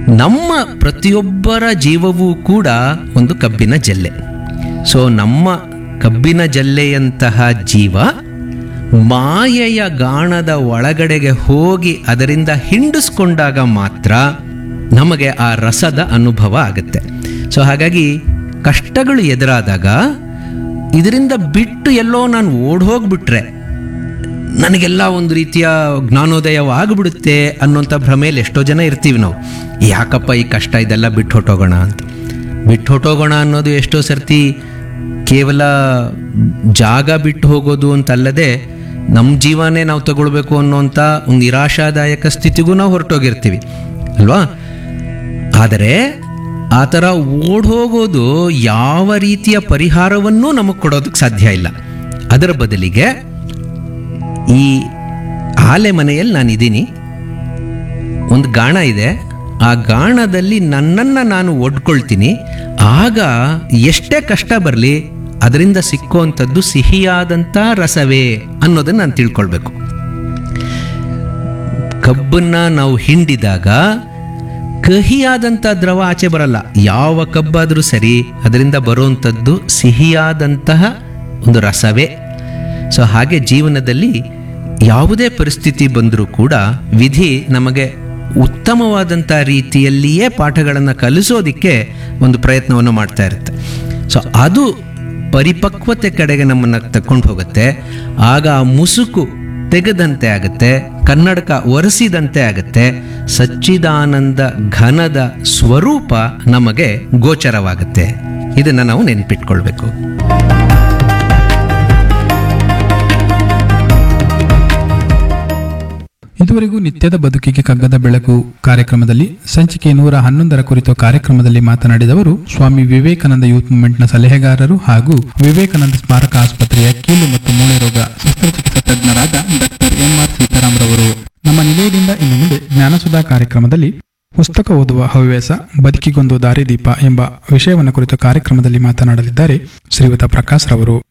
ನಮ್ಮ ಪ್ರತಿಯೊಬ್ಬರ ಜೀವವೂ ಕೂಡ ಒಂದು ಕಬ್ಬಿನ ಜಲ್ಲೆ ಸೊ ನಮ್ಮ ಕಬ್ಬಿನ ಜಲ್ಲೆಯಂತಹ ಜೀವ ಮಾಯೆಯ ಗಾಣದ ಒಳಗಡೆಗೆ ಹೋಗಿ ಅದರಿಂದ ಹಿಂಡಿಸ್ಕೊಂಡಾಗ ಮಾತ್ರ ನಮಗೆ ಆ ರಸದ ಅನುಭವ ಆಗುತ್ತೆ ಸೊ ಹಾಗಾಗಿ ಕಷ್ಟಗಳು ಎದುರಾದಾಗ ಇದರಿಂದ ಬಿಟ್ಟು ಎಲ್ಲೋ ನಾನು ಓಡ್ ಹೋಗ್ಬಿಟ್ರೆ ನನಗೆಲ್ಲ ಒಂದು ರೀತಿಯ ಜ್ಞಾನೋದಯವಾಗ್ಬಿಡುತ್ತೆ ಅನ್ನೋಂಥ ಭ್ರಮೆಯಲ್ಲಿ ಎಷ್ಟೋ ಜನ ಇರ್ತೀವಿ ನಾವು ಯಾಕಪ್ಪ ಈ ಕಷ್ಟ ಇದೆಲ್ಲ ಬಿಟ್ಟು ಹೊಟ್ಟೋಗೋಣ ಅಂತ ಬಿಟ್ಟು ಹೊಟ್ಟೋಗೋಣ ಅನ್ನೋದು ಎಷ್ಟೋ ಸರ್ತಿ ಕೇವಲ ಜಾಗ ಬಿಟ್ಟು ಹೋಗೋದು ಅಂತಲ್ಲದೆ ನಮ್ಮ ಜೀವನೇ ನಾವು ತಗೊಳ್ಬೇಕು ಅನ್ನೋಂಥ ಒಂದು ನಿರಾಶಾದಾಯಕ ಸ್ಥಿತಿಗೂ ನಾವು ಹೊರಟೋಗಿರ್ತೀವಿ ಅಲ್ವಾ ಆದರೆ ಆ ಥರ ಓಡ್ ಹೋಗೋದು ಯಾವ ರೀತಿಯ ಪರಿಹಾರವನ್ನೂ ನಮಗೆ ಕೊಡೋದಕ್ಕೆ ಸಾಧ್ಯ ಇಲ್ಲ ಅದರ ಬದಲಿಗೆ ಈ ಆಲೆ ಮನೆಯಲ್ಲಿ ನಾನಿದ್ದೀನಿ ಒಂದು ಗಾಣ ಇದೆ ಆ ಗಾಣದಲ್ಲಿ ನನ್ನನ್ನು ನಾನು ಒಡ್ಕೊಳ್ತೀನಿ ಆಗ ಎಷ್ಟೇ ಕಷ್ಟ ಬರಲಿ ಅದರಿಂದ ಸಿಕ್ಕುವಂಥದ್ದು ಸಿಹಿಯಾದಂಥ ರಸವೇ ಅನ್ನೋದನ್ನು ನಾನು ತಿಳ್ಕೊಳ್ಬೇಕು ಕಬ್ಬನ್ನ ನಾವು ಹಿಂಡಿದಾಗ ಕಹಿಯಾದಂಥ ದ್ರವ ಆಚೆ ಬರಲ್ಲ ಯಾವ ಕಬ್ಬಾದರೂ ಸರಿ ಅದರಿಂದ ಬರುವಂಥದ್ದು ಸಿಹಿಯಾದಂತಹ ಒಂದು ರಸವೇ ಸೊ ಹಾಗೆ ಜೀವನದಲ್ಲಿ ಯಾವುದೇ ಪರಿಸ್ಥಿತಿ ಬಂದರೂ ಕೂಡ ವಿಧಿ ನಮಗೆ ಉತ್ತಮವಾದಂಥ ರೀತಿಯಲ್ಲಿಯೇ ಪಾಠಗಳನ್ನು ಕಲಿಸೋದಕ್ಕೆ ಒಂದು ಪ್ರಯತ್ನವನ್ನು ಮಾಡ್ತಾ ಇರುತ್ತೆ ಸೊ ಅದು ಪರಿಪಕ್ವತೆ ಕಡೆಗೆ ನಮ್ಮನ್ನು ತಕೊಂಡು ಹೋಗುತ್ತೆ ಆಗ ಆ ಮುಸುಕು ತೆಗೆದಂತೆ ಆಗುತ್ತೆ ಕನ್ನಡಕ ಒರೆಸಿದಂತೆ ಆಗುತ್ತೆ ಸಚ್ಚಿದಾನಂದ ಘನದ ಸ್ವರೂಪ ನಮಗೆ ಗೋಚರವಾಗುತ್ತೆ ಇದನ್ನು ನಾವು ನೆನ್ಪಿಟ್ಕೊಳ್ಬೇಕು ಇದುವರೆಗೂ ನಿತ್ಯದ ಬದುಕಿಗೆ ಕಗ್ಗದ ಬೆಳಕು ಕಾರ್ಯಕ್ರಮದಲ್ಲಿ ಸಂಚಿಕೆ ನೂರ ಹನ್ನೊಂದರ ಕುರಿತು ಕಾರ್ಯಕ್ರಮದಲ್ಲಿ ಮಾತನಾಡಿದವರು ಸ್ವಾಮಿ ವಿವೇಕಾನಂದ ಯೂತ್ ಮೂವ್ಮೆಂಟ್ನ ಸಲಹೆಗಾರರು ಹಾಗೂ ವಿವೇಕಾನಂದ ಸ್ಮಾರಕ ಆಸ್ಪತ್ರೆಯ ಕೀಲು ಮತ್ತು ಮೂಳೆ ರೋಗ ಶಸ್ತ್ರಚಿಕಿತ್ಸಾ ತಜ್ಞರಾದ ಡಾಕ್ಟರ್ ಎಂ ಆರ್ ಸೀತಾರಾಮ್ರವರು ನಮ್ಮ ನಿಲಯದಿಂದ ಇನ್ನು ಮುಂದೆ ಜ್ಞಾನಸುಧಾ ಕಾರ್ಯಕ್ರಮದಲ್ಲಿ ಪುಸ್ತಕ ಓದುವ ಹವ್ಯಾಸ ಬದುಕಿಗೊಂದು ದಾರಿದೀಪ ಎಂಬ ವಿಷಯವನ್ನು ಕುರಿತು ಕಾರ್ಯಕ್ರಮದಲ್ಲಿ ಮಾತನಾಡಲಿದ್ದಾರೆ ಶ್ರೀಯುತ ಪ್ರಕಾಶ್ ರವರು